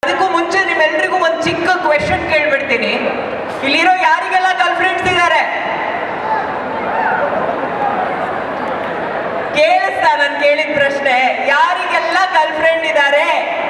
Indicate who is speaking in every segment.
Speaker 1: ಅದಕ್ಕೂ ಮುಂಚೆ ನಿಮ್ಮೆಲ್ರಿಗೂ ಒಂದು ಚಿಕ್ಕ ಕ್ವೆಶನ್ ಕೇಳ್ಬಿಡ್ತೀನಿ ಇಲ್ಲಿರೋ ಯಾರಿಗೆಲ್ಲ ಗರ್ಲ್ ಫ್ರೆಂಡ್ಸ್ ಇದ್ದಾರೆ ಕೇಳಿಸ್ತಾ ನಾನು ಕೇಳಿದ ಪ್ರಶ್ನೆ ಯಾರಿಗೆಲ್ಲ ಗರ್ಲ್ ಫ್ರೆಂಡ್ ಇದ್ದಾರೆ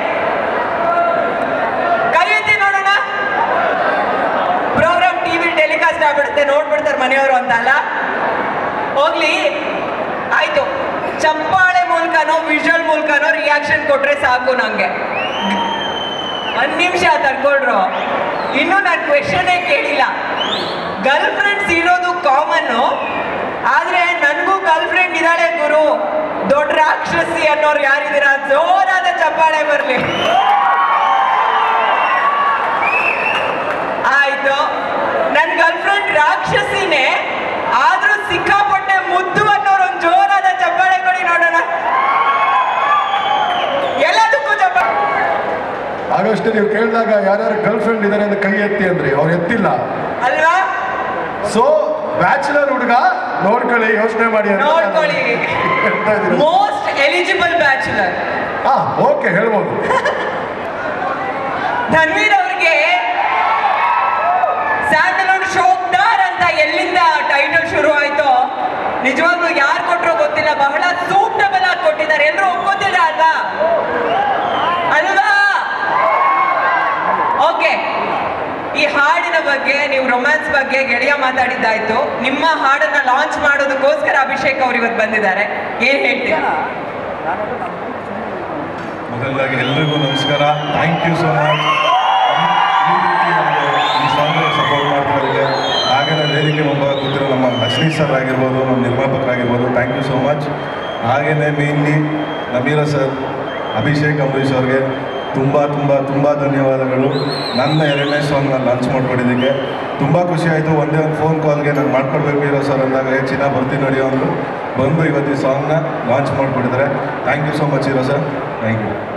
Speaker 1: ಕೈ ಎತ್ತಿ ನೋಡೋಣ ಪ್ರೋಗ್ರಾಮ್ ಟಿವಿ ಟೆಲಿಕಾಸ್ಟ್ ಆಗ್ಬಿಡುತ್ತೆ ನೋಡ್ಬಿಡ್ತಾರೆ ಮನೆಯವರು ಅಂತ ಅಲ್ಲ ಹೋಗ್ಲಿ ಆಯ್ತು ಚಪ್ಪಾಳೆ ಮೂಲಕನೋ ವಿಜುವಲ್ ಮೂಲಕನೋ ರಿಯಾಕ್ಷನ್ ಕೊಟ್ರೆ ಸಾಕು ನಂಗೆ ಒಂದ್ ನಿಮಿಷ ತಡ್ಕೊಳ್ರು ಇನ್ನು ನಾನು ಕ್ವೆಶನೇ ಕೇಳಿಲ್ಲ ಗರ್ಲ್ ಫ್ರೆಂಡ್ಸ್ ಇರೋದು ಕಾಮನ್ನು ಆದ್ರೆ ನನಗೂ ಗರ್ಲ್ ಫ್ರೆಂಡ್ ಇದ್ದಾಳೆ ಗುರು ದೊಡ್ಡ ರಾಕ್ಷಸಿ ಅನ್ನೋರು ಯಾರಿದ್ದೀರಾ ಜೋರಾದ ಚಪ್ಪಾಳೆ ಬರಲಿ ಆಯ್ತು ನನ್ನ ಗರ್ಲ್ ಫ್ರೆಂಡ್ ರಾಕ್ಷಸಿನೇ ಆದ್ರೂ ಸಿಕ್ಕಾಪಟ್ಟೆ ಮುದ್ದು ಅನ್ನೋರು ಒಂದು ಜೋರಾದ ಚಪ್ಪಾಳೆ ಕೊಡಿ ನೋಡೋಣ ಎಲ್ಲದಕ್ಕೂ ಚಪ್ಪಾಳೆ
Speaker 2: ಆಗಷ್ಟೇ ನೀವು ಕೇಳಿದಾಗ ಯಾರ್ಯಾರು ಗರ್ಲ್ ಫ್ರೆಂಡ್ ಇದ್ದಾರೆ ಅಂತ ಕೈ ಎತ್ತಿ ಅಂದ್ರಿ ಅವ್ರು ಎತ್ತಿಲ್ಲ
Speaker 1: ಅಲ್ವಾ
Speaker 2: ಸೊ ಬ್ಯಾಚುಲರ್ ಹುಡುಗ ನೋಡ್ಕೊಳ್ಳಿ ಯೋಚನೆ ಮಾಡಿ ಅಂತ ನಾನು
Speaker 1: ನೋಡ್ಕೊಳ್ಳಿ
Speaker 2: ಹೇಳ್ತಾ ಇದ್ದೀನಿ.
Speaker 1: ಮೋಸ್ಟ್ ಎಲಿಜಿಬಲ್ ಬ್ಯಾಚುಲರ್
Speaker 2: ಹಾ ಓಕೆ ಹೇಳ್ಬೋದು
Speaker 1: ಧನ್ವೀರ್ ಅವ್ರಿಗೆ ಸ್ಯಾಂಡಲ್ವುಡ್ ಶೋಕ್ದಾರ್ ಅಂತ ಎಲ್ಲಿಂದ ಟೈಟಲ್ ಶುರು ಆಯ್ತೋ ನಿಜವಾಗ್ಲೂ ಯಾರು ಕೊಟ್ರೋ ಗೊತ್ತಿಲ್ಲ ಬಹಳ ಸೂಕ್ಟಬಲ್ ಆಗಿ ಕೊಟ್ಟಿದ್ದಾರೆ ಎಲ್ಲರೂ ಒಪ್ಕೋತಿಲ್ಲ ಅಲ್ವಾ ಅಲ್ವಾ ಓಕೆ ಈ ಹಾಡಿನ ಬಗ್ಗೆ ನೀವು ರೊಮ್ಯಾನ್ಸ್ ಬಗ್ಗೆ ಗೆಳೆಯ ಮಾತಾಡಿದ್ದಾಯ್ತು ನಿಮ್ಮ ಹಾಡನ್ನ ಲಾಂಚ್ ಮಾಡೋದಕ್ಕೋಸ್ಕರ ಅಭಿಷೇಕ್ ಅವ್ರು ಇವತ್ತು ಬಂದಿದ್ದಾರೆ ಏನ್ ಹೇಳ್ತೀರಾ
Speaker 3: ಮೊದಲದಾಗಿ ಎಲ್ರಿಗೂ ನಮಸ್ಕಾರ ಥ್ಯಾಂಕ್ ಯು ಸೋ ಮಚ್ ಈ ರೀತಿ ನಮಗೆ ಈ ಸಾಂಗ್ ಸಪೋರ್ಟ್ ಮಾಡ್ತಾರೆ ಹಾಗೆಯೇ ವೇದಿಕೆ ಮುಂಭಾಗ ಕೂತಿರೋ ನಮ್ಮ ಲಕ್ಷ್ಮೀ ಸರ್ ಆಗಿರ್ಬೋದು ನಮ್ಮ ನಿರ್ಮಾಪಕರಾಗಿರ್ಬೋದು ಥ್ಯಾಂಕ್ ಯು ಸೋ ಮಚ್ ಹಾಗೆಯೇ ಮೇನ್ಲಿ ನಮೀರ ಸರ್ ಅಭಿಷೇಕ್ ಅಂಬರೀಷ್ ಅವ್ರಿಗೆ ತುಂಬ ತುಂಬ ತುಂಬ ಧನ್ಯವಾದಗಳು ನನ್ನ ಎರಡನೇ ಸಾಂಗ್ನ ಲಾಂಚ್ ಮಾಡ್ಕೊಟ್ಟಿದ್ದಕ್ಕೆ ತುಂಬ ಖುಷಿ ಆಯಿತು ಒಂದೇ ಒಂದು ಫೋನ್ ಕಾಲ್ಗೆ ನಾನು ಮಾಡ್ಕೊಡ್ಬೇಕು ಇರೋ ಸರ್ ಅಂದಾಗ ಏ ಚಿನ್ನ ಬರ್ತೀನಿ ನೋಡಿ ಅಂದರು ಬಂದು ಇವತ್ತು ಈ ಸಾಂಗ್ನ ಲಾಂಚ್ ಮಾಡಿಕೊಟ್ಟಿದ್ದಾರೆ ಥ್ಯಾಂಕ್ ಯು ಸೋ ಮಚ್ ಇರೋ ಸರ್ ಥ್ಯಾಂಕ್ ಯು